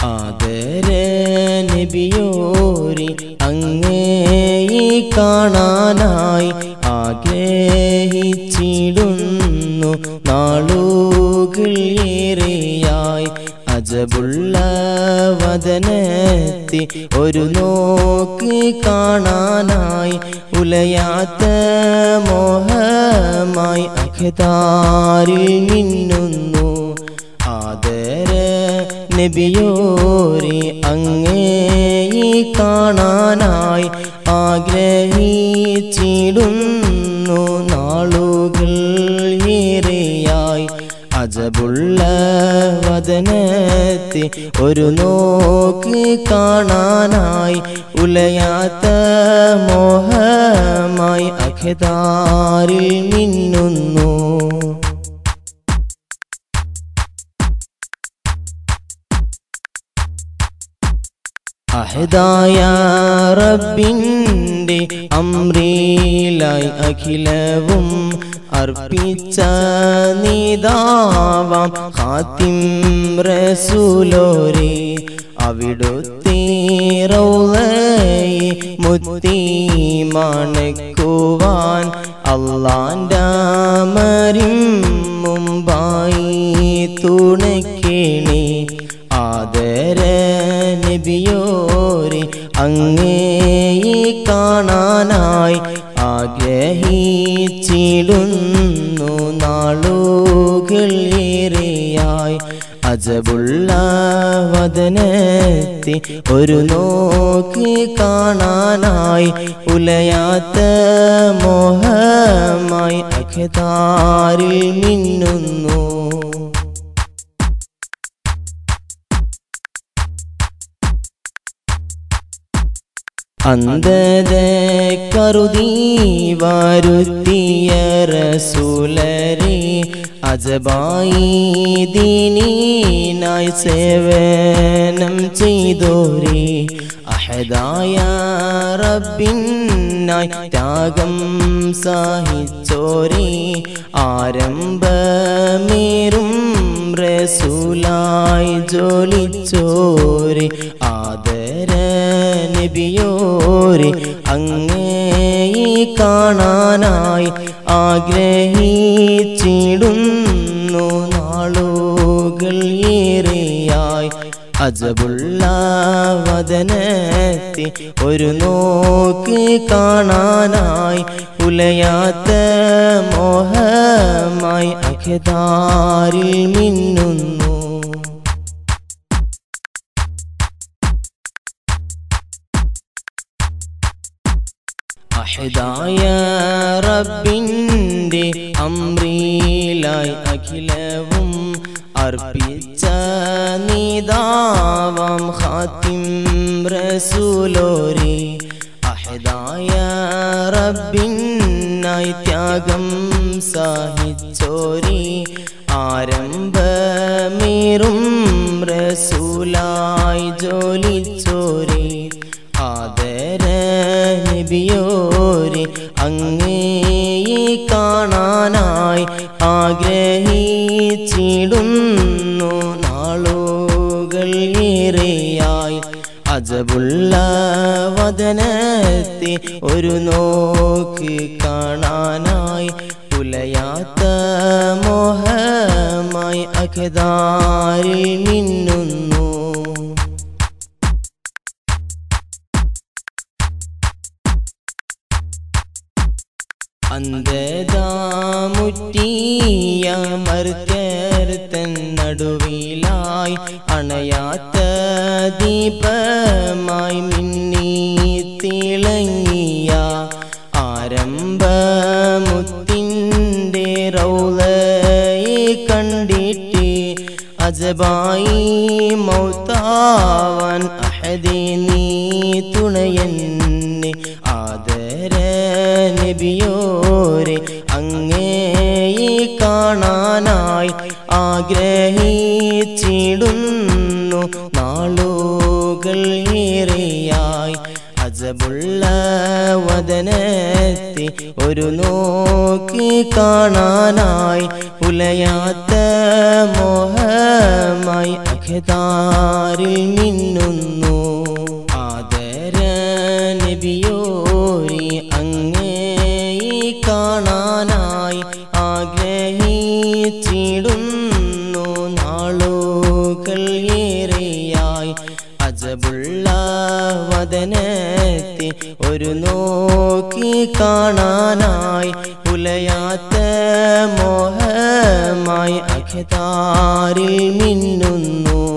ആദര നബിയോരി അങ്ങേ കാണാനായി ആഗ്രഹിച്ചിടുന്നു നാളുകൾ ഏറെയായി അജബുള്ള വദനത്തി ഒരു നോക്ക് കാണാനായി ഉലയാത്ത മോഹമായി അഖതാരിൽ മിന്നുന്നു ആദര നബിയോരെ അങ്ങേ കാണാനായി ആഗ്രഹിച്ചിടുന്നു നാളുകൾ ഏറെയായി അജബുള്ള വദനത്തെ ഒരു നോക്ക് കാണാനായി ഉലയാത്ത മോഹമായി അഖതാരിൽ മിന്നുന്നു അഹദായ റബ്ബിൻ്റെ അമ്രീലായി അഖിലവും അർപ്പിച്ച നീതാവാം ഖാത്തിം റസൂലോരെ അവിടുത്തെ റൗളയെ മുത്തി മണക്കുവാൻ അള്ളാൻ്റെ മരിം മുമ്പായി തുണക്കേണേ ആദര നബിയോരെ അങ്ങേ കാണാനായി ആഗ്രഹിച്ചിടുന്നു നാളുകൾ ഏറെയായി അജബുള്ള വദനത്തെ ഒരു നോക്ക് കാണാനായി ഉലയാത്ത മോഹമായി അഖതാരിൽ മിന്നുന്നു അന്ധത കരുതി വരുത്തിയ റസൂലരെ അജബായി ദീനീനായി സേവനം ചെയ്തോരെ അഹദായ റബ്ബിനായി ത്യാഗം സഹിച്ചോരെ ആരംഭമേറും റസൂലായി ജോലിച്ചോരെ ആദര നബിയോരെ അങ്ങേ കാണാനായി ആഗ്രഹിച്ചിടുന്നു നാളുകൾ ഏറെയായി അജബുള്ള വദനത്തെ ഒരു നോക്ക് കാണാനായി ഉലയാത്ത മോഹമായി അഖതാരിൽ മിന്നുന്നു അഹദായ റബ്ബിൻ്റെ അമ്രീലായി അഖിലവും അർപ്പിച്ച നീതാവാം ഖാത്തിം റസൂലോരെ അഹദായ റബ്ബിനായി ത്യാഗം സഹിച്ചോരി ആരംഭമേറും റസൂലായി ജോലിച്ചോരി ആദര നബിയോരെ അങ്ങേ കാണാനായി ആഗ്രഹിച്ചിടുന്നു നാളുകൾ ഏറെയായി അജബുള്ള വദനത്തെ ഒരു നോക്ക് കാണാനായി ഉലയാത്ത മോഹമായി അഖതാരിൽ മിന്നുന്നു അന്ധതാമുറ്റിയ മർത്തൻ നടുവിലായി അണയാത്ത ദീപമായി മിന്നി തിളങ്ങിയ ആരംഭമുത്തിൻ്റെ റൗളയെ കണ്ടിട്ട് അജബായി മൗത്താവാൻ അഹദേ നീ തുണയന്നെ ആദര നബിയോരെ അങ്ങേ കാണാനായി ആഗ്രഹിച്ചിടുന്നു നാളുകൾ ഏറെയായി അജബുള്ള വദനത്തെ വദനത്തെ ഒരു നോക്കി കാണാനായി ഉലയാത്ത മോഹമായി അഖതാരിൽ മിന്നുന്നു ആദര നബിയോരി അങ്ങേ കാണാനായി ആഗ്രഹിച്ചിടുന്നു നാളുകൾ ഏറെയായി അജബുള്ള വദനത്തെ ഒരു നോക്കി കാണാനായി ഉലയാത്ത മോഹമായി അഖതാരിൽ മിന്നുന്നു